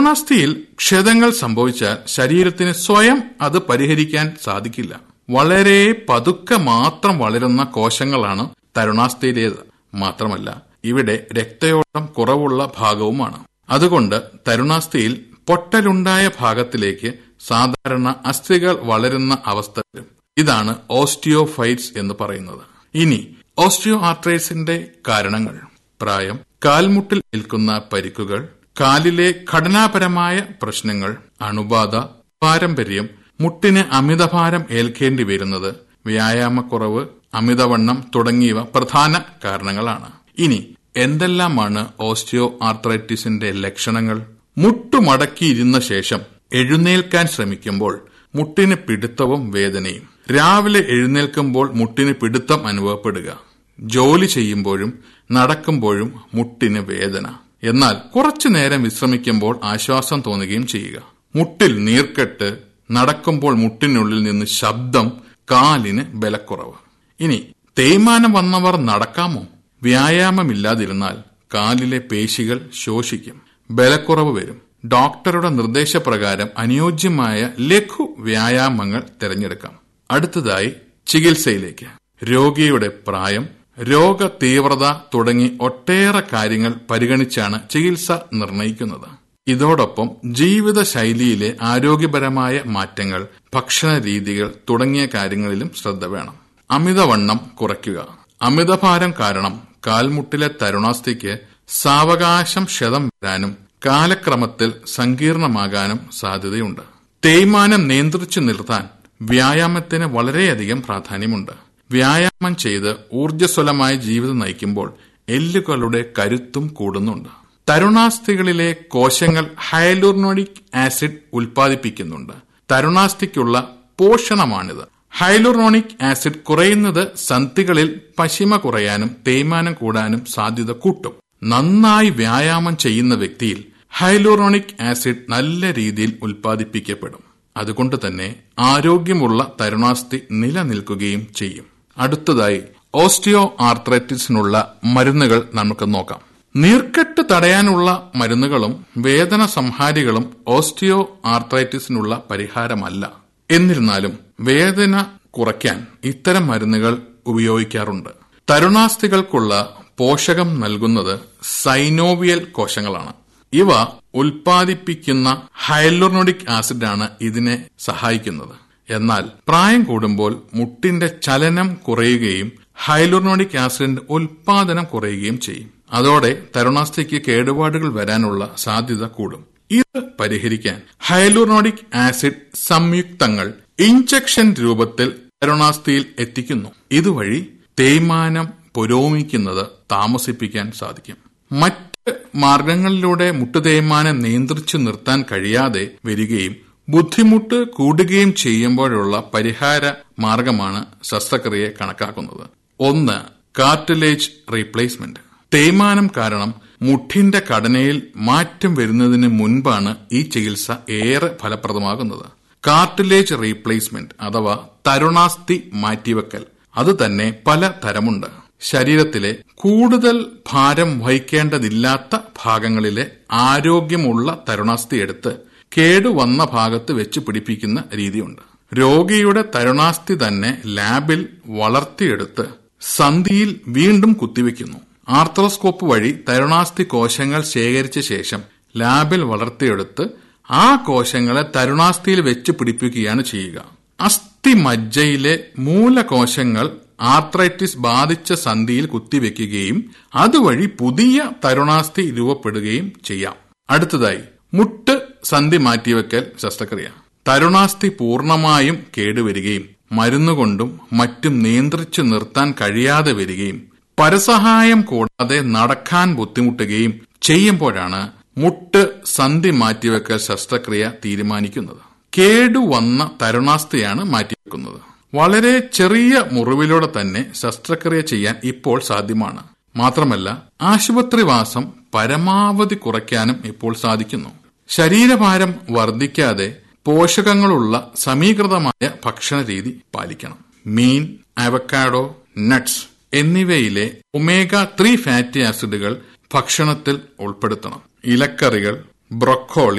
തരുണാസ്ഥിയിൽ ക്ഷതങ്ങൾ സംഭവിച്ചാൽ ശരീരത്തിന് സ്വയം അത് പരിഹരിക്കാൻ സാധിക്കില്ല വളരെ പതുക്കെ മാത്രം വളരുന്ന കോശങ്ങളാണ് തരുണാസ്ഥിയിലേത് മാത്രമല്ല ഇവിടെ രക്തയോട്ടം കുറവുള്ള ഭാഗവുമാണ് അതുകൊണ്ട് തരുണാസ്ഥിയിൽ പൊട്ടലുണ്ടായ ഭാഗത്തിലേക്ക് സാധാരണ അസ്ഥികൾ വളരുന്ന അവസ്ഥ വരും ഇതാണ് ഓസ്റ്റിയോഫൈറ്റ്സ് എന്ന് പറയുന്നത് ഇനി ഓസ്റ്റിയോ ആർത്രൈസിന്റെ കാരണങ്ങൾ പ്രായം കാൽമുട്ടിൽ നിൽക്കുന്ന പരിക്കുകൾ കാലിലെ ഘടനാപരമായ പ്രശ്നങ്ങൾ അണുബാധ പാരമ്പര്യം മുട്ടിന് അമിതഭാരം ഏൽക്കേണ്ടി വരുന്നത് വ്യായാമക്കുറവ് അമിതവണ്ണം തുടങ്ങിയവ പ്രധാന കാരണങ്ങളാണ് ഇനി എന്തെല്ലാമാണ് ഓസ്റ്റിയോ ആർത്രൈറ്റിസിന്റെ ലക്ഷണങ്ങൾ മുട്ടുമടക്കിയിരുന്ന ശേഷം എഴുന്നേൽക്കാൻ ശ്രമിക്കുമ്പോൾ മുട്ടിന് പിടുത്തവും വേദനയും രാവിലെ എഴുന്നേൽക്കുമ്പോൾ മുട്ടിന് പിടുത്തം അനുഭവപ്പെടുക ജോലി ചെയ്യുമ്പോഴും നടക്കുമ്പോഴും മുട്ടിന് വേദന എന്നാൽ കുറച്ചു നേരം വിശ്രമിക്കുമ്പോൾ ആശ്വാസം തോന്നുകയും ചെയ്യുക മുട്ടിൽ നീർക്കെട്ട് നടക്കുമ്പോൾ മുട്ടിനുള്ളിൽ നിന്ന് ശബ്ദം കാലിന് ബലക്കുറവ് ഇനി തേയ്മാനം വന്നവർ നടക്കാമോ വ്യായാമമില്ലാതിരുന്നാൽ കാലിലെ പേശികൾ ശോഷിക്കും ബലക്കുറവ് വരും ഡോക്ടറുടെ നിർദ്ദേശപ്രകാരം അനുയോജ്യമായ ലഘു വ്യായാമങ്ങൾ തിരഞ്ഞെടുക്കാം അടുത്തതായി ചികിത്സയിലേക്ക് രോഗിയുടെ പ്രായം രോഗ തീവ്രത തുടങ്ങി ഒട്ടേറെ കാര്യങ്ങൾ പരിഗണിച്ചാണ് ചികിത്സ നിർണയിക്കുന്നത് ഇതോടൊപ്പം ജീവിതശൈലിയിലെ ആരോഗ്യപരമായ മാറ്റങ്ങൾ ഭക്ഷണ രീതികൾ തുടങ്ങിയ കാര്യങ്ങളിലും ശ്രദ്ധ വേണം അമിതവണ്ണം കുറയ്ക്കുക അമിതഭാരം കാരണം കാൽമുട്ടിലെ തരുണാസ്ഥിക്ക് സാവകാശം ക്ഷതം വരാനും കാലക്രമത്തിൽ സങ്കീർണമാകാനും സാധ്യതയുണ്ട് തേയ്മാനം നിയന്ത്രിച്ചു നിർത്താൻ വ്യായാമത്തിന് വളരെയധികം പ്രാധാന്യമുണ്ട് വ്യായാമം ചെയ്ത് ഊർജ്ജസ്വലമായ ജീവിതം നയിക്കുമ്പോൾ എല്ലുകളുടെ കരുത്തും കൂടുന്നുണ്ട് തരുണാസ്ഥികളിലെ കോശങ്ങൾ ഹൈലൂർണോണിക് ആസിഡ് ഉൽപ്പാദിപ്പിക്കുന്നുണ്ട് തരുണാസ്ഥിക്കുള്ള പോഷണമാണിത് ഹൈലൂറോണിക് ആസിഡ് കുറയുന്നത് സന്ധികളിൽ പശിമ കുറയാനും തേയ്മാനം കൂടാനും സാധ്യത കൂട്ടും നന്നായി വ്യായാമം ചെയ്യുന്ന വ്യക്തിയിൽ ഹൈലൂറോണിക് ആസിഡ് നല്ല രീതിയിൽ ഉൽപ്പാദിപ്പിക്കപ്പെടും അതുകൊണ്ട് തന്നെ ആരോഗ്യമുള്ള തരുണാസ്ഥി നിലനിൽക്കുകയും ചെയ്യും അടുത്തതായി ഓസ്റ്റിയോ ആർത്രൈറ്റിസിനുള്ള മരുന്നുകൾ നമുക്ക് നോക്കാം നീർക്കെട്ട് തടയാനുള്ള മരുന്നുകളും വേദന സംഹാരികളും ഓസ്റ്റിയോ ആർത്രൈറ്റിസിനുള്ള പരിഹാരമല്ല എന്നിരുന്നാലും വേദന കുറയ്ക്കാൻ ഇത്തരം മരുന്നുകൾ ഉപയോഗിക്കാറുണ്ട് തരുണാസ്ഥികൾക്കുള്ള പോഷകം നൽകുന്നത് സൈനോവിയൽ കോശങ്ങളാണ് ഇവ ഉൽപ്പാദിപ്പിക്കുന്ന ഹൈലോർണോഡിക് ആസിഡാണ് ഇതിനെ സഹായിക്കുന്നത് എന്നാൽ പ്രായം കൂടുമ്പോൾ മുട്ടിന്റെ ചലനം കുറയുകയും ഹൈലോർണോഡിക് ആസിഡിന്റെ ഉൽപാദനം കുറയുകയും ചെയ്യും അതോടെ തരുണാസ്ഥിക്ക് കേടുപാടുകൾ വരാനുള്ള സാധ്യത കൂടും ഇത് പരിഹരിക്കാൻ ഹൈലോർണോഡിക് ആസിഡ് സംയുക്തങ്ങൾ ഇഞ്ചക്ഷൻ രൂപത്തിൽ തരുണാസ്ഥിയിൽ എത്തിക്കുന്നു ഇതുവഴി തേയ്മാനം പുരോഗമിക്കുന്നത് താമസിപ്പിക്കാൻ സാധിക്കും മറ്റ് മാർഗങ്ങളിലൂടെ മുട്ടുതേയ്മാനം നിയന്ത്രിച്ചു നിർത്താൻ കഴിയാതെ വരികയും ബുദ്ധിമുട്ട് കൂടുകയും ചെയ്യുമ്പോഴുള്ള പരിഹാര മാർഗമാണ് ശസ്ത്രക്രിയയെ കണക്കാക്കുന്നത് ഒന്ന് കാർട്ടിലേജ് റീപ്ലേസ്മെന്റ് തേയ്മാനം കാരണം മുട്ടിന്റെ ഘടനയിൽ മാറ്റം വരുന്നതിന് മുൻപാണ് ഈ ചികിത്സ ഏറെ ഫലപ്രദമാകുന്നത് കാർട്ടിലേജ് റീപ്ലേസ്മെന്റ് അഥവാ തരുണാസ്ഥി മാറ്റിവെക്കൽ അത് തന്നെ പല തരമുണ്ട് ശരീരത്തിലെ കൂടുതൽ ഭാരം വഹിക്കേണ്ടതില്ലാത്ത ഭാഗങ്ങളിലെ ആരോഗ്യമുള്ള തരുണാസ്ഥി എടുത്ത് കേടുവന്ന ഭാഗത്ത് വെച്ച് പിടിപ്പിക്കുന്ന രീതിയുണ്ട് രോഗിയുടെ തരുണാസ്ഥി തന്നെ ലാബിൽ വളർത്തിയെടുത്ത് സന്ധിയിൽ വീണ്ടും കുത്തിവെക്കുന്നു ആർത്രോസ്കോപ്പ് വഴി തരുണാസ്ഥി കോശങ്ങൾ ശേഖരിച്ച ശേഷം ലാബിൽ വളർത്തിയെടുത്ത് ആ കോശങ്ങളെ തരുണാസ്ഥിയിൽ വെച്ച് പിടിപ്പിക്കുകയാണ് ചെയ്യുക അസ്ഥി മജ്ജയിലെ മൂലകോശങ്ങൾ ആർത്രൈറ്റിസ് ബാധിച്ച സന്ധിയിൽ കുത്തിവെക്കുകയും അതുവഴി പുതിയ തരുണാസ്ഥി രൂപപ്പെടുകയും ചെയ്യാം അടുത്തതായി മുട്ട് സന്ധി മാറ്റിവെക്കൽ ശസ്ത്രക്രിയ തരുണാസ്ഥി പൂർണ്ണമായും കേടുവരികയും മരുന്നുകൊണ്ടും മറ്റും നിയന്ത്രിച്ചു നിർത്താൻ കഴിയാതെ വരികയും പരസഹായം കൂടാതെ നടക്കാൻ ബുദ്ധിമുട്ടുകയും ചെയ്യുമ്പോഴാണ് മുട്ട് സന്ധി മാറ്റിവെക്കൽ ശസ്ത്രക്രിയ തീരുമാനിക്കുന്നത് കേടുവന്ന തരുണാസ്ഥിയാണ് മാറ്റിവെക്കുന്നത് വളരെ ചെറിയ മുറിവിലൂടെ തന്നെ ശസ്ത്രക്രിയ ചെയ്യാൻ ഇപ്പോൾ സാധ്യമാണ് മാത്രമല്ല ആശുപത്രിവാസം പരമാവധി കുറയ്ക്കാനും ഇപ്പോൾ സാധിക്കുന്നു ശരീരഭാരം വർദ്ധിക്കാതെ പോഷകങ്ങളുള്ള സമീകൃതമായ ഭക്ഷണ രീതി പാലിക്കണം മീൻ അവക്കാഡോ നട്ട്സ് എന്നിവയിലെ ഒമേഗ ത്രീ ഫാറ്റി ആസിഡുകൾ ഭക്ഷണത്തിൽ ഉൾപ്പെടുത്തണം ഇലക്കറികൾ ബ്രൊക്കോളി